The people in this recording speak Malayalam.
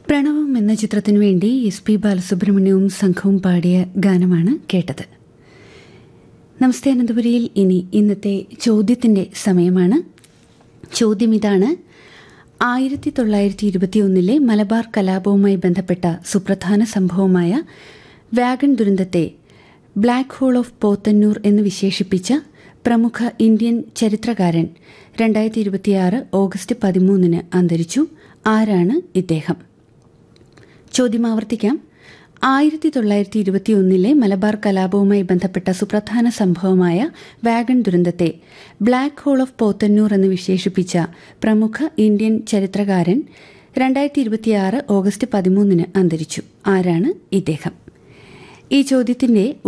പ്രണവം എന്ന ചിത്രത്തിനു വേണ്ടി എസ് പി ബാലസുബ്രഹ്മണ്യവും സംഘവും പാടിയ ഗാനമാണ് കേട്ടത് നമസ്തേ അനന്തപുരിയിൽ ഇനി ഇന്നത്തെ ചോദ്യത്തിന്റെ സമയമാണ് ചോദ്യം ഇതാണ് ആയിരത്തി തൊള്ളായിരത്തി ഇരുപത്തിയൊന്നിലെ മലബാർ കലാപവുമായി ബന്ധപ്പെട്ട സുപ്രധാന സംഭവമായ വാഗൺ ദുരന്തത്തെ ബ്ലാക്ക് ഹോൾ ഓഫ് പോത്തന്നൂർ എന്ന് വിശേഷിപ്പിച്ച പ്രമുഖ ഇന്ത്യൻ ചരിത്രകാരൻ രണ്ടായിരത്തി ഇരുപത്തിയാറ് ഓഗസ്റ്റ് പതിമൂന്നിന് അന്തരിച്ചു ആരാണ് ഇദ്ദേഹം ചോദ്യം ആവർത്തിക്കാം ആയിരത്തി തൊള്ളായിരത്തി ഇരുപത്തിയൊന്നിലെ മലബാർ കലാപവുമായി ബന്ധപ്പെട്ട സുപ്രധാന സംഭവമായ വാഗൺ ദുരന്തത്തെ ബ്ലാക്ക് ഹോൾ ഓഫ് പോത്തന്നൂർ എന്ന് വിശേഷിപ്പിച്ച പ്രമുഖ ഇന്ത്യൻ ചരിത്രകാരൻ രണ്ടായിരത്തി ഇരുപത്തിയാറ് ഓഗസ്റ്റ് പതിമൂന്നിന് അന്തരിച്ചു ആരാണ് ഇദ്ദേഹം ഈ ചോദ്യത്തിന്റെ